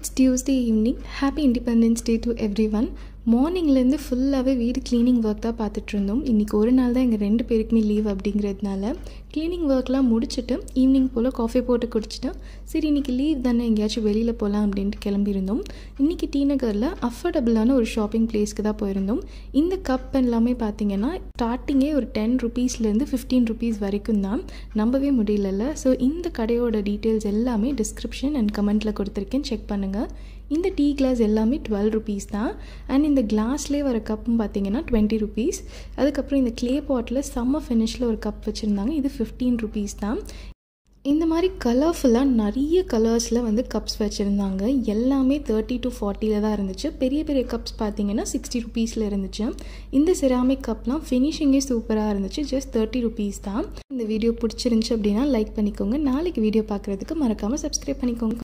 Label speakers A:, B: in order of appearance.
A: it's Tuesday evening happy independence day to everyone மார்னிங்லேருந்து ஃபுல்லாகவே வீடு க்ளீனிங் ஒர்க் தான் பார்த்துட்டு இருந்தோம் இன்றைக்கி ஒரு நாள் தான் எங்கள் ரெண்டு பேருக்குமே லீவ் அப்படிங்கிறதுனால க்ளீனிங் ஒர்க்லாம் முடிச்சுட்டு ஈவினிங் போல் காஃபி போட்டு குடிச்சிட்டு சரி இன்றைக்கி லீவ் தானே எங்கேயாச்சும் வெளியில் போகலாம் அப்படின்ட்டு கிளம்பியிருந்தோம் இன்றைக்கி டி நகரில் அஃபோர்டபுளான ஒரு ஷாப்பிங் பிளேஸ்க்கு தான் போயிருந்தோம் இந்த கப் எல்லாமே பார்த்தீங்கன்னா ஸ்டார்டிங்கே ஒரு டென் ருபீஸ்லேருந்து ஃபிஃப்டீன் ருபீஸ் வரைக்கும் தான் நம்பவே முடியலல்ல ஸோ இந்த கடையோட டீட்டெயில்ஸ் எல்லாமே டிஸ்கிரிப்ஷன் அண்ட் கமெண்ட்டில் கொடுத்துருக்கேன் செக் பண்ணுங்கள் இந்த டீ கிளாஸ் எல்லாமே டுவெல் ருபீஸ் தான் அண்ட் இந்த கிளாஸ்லேயே வர கப்பும் பார்த்தீங்கன்னா டுவெண்ட்டி ருபீஸ் அதுக்கப்புறம் இந்த க்ளே பாட்டில் செம்ம ஃபினிஷில் ஒரு கப் வச்சுருந்தாங்க இது ஃபிஃப்டீன் ருபீஸ் தான் இந்த மாதிரி கலர்ஃபுல்லாக நிறைய கலர்ஸில் வந்து கப்ஸ் வச்சுருந்தாங்க எல்லாமே தேர்ட்டி டு ஃபார்ட்டியில் தான் இருந்துச்சு பெரிய பெரிய கப்ஸ் பார்த்தீங்கன்னா சிக்ஸ்டி ருபீஸில் இருந்துச்சு இந்த செராமிக் கப்லாம் ஃபினிஷிங்கே சூப்பராக இருந்துச்சு ஜஸ்ட் தேர்ட்டி ருபீஸ் தான் இந்த வீடியோ பிடிச்சிருந்துச்சி அப்படின்னா லைக் பண்ணிக்கோங்க நாளைக்கு வீடியோ பார்க்குறதுக்கு மறக்காமல் சப்ஸ்கிரைப் பண்ணிக்கோங்க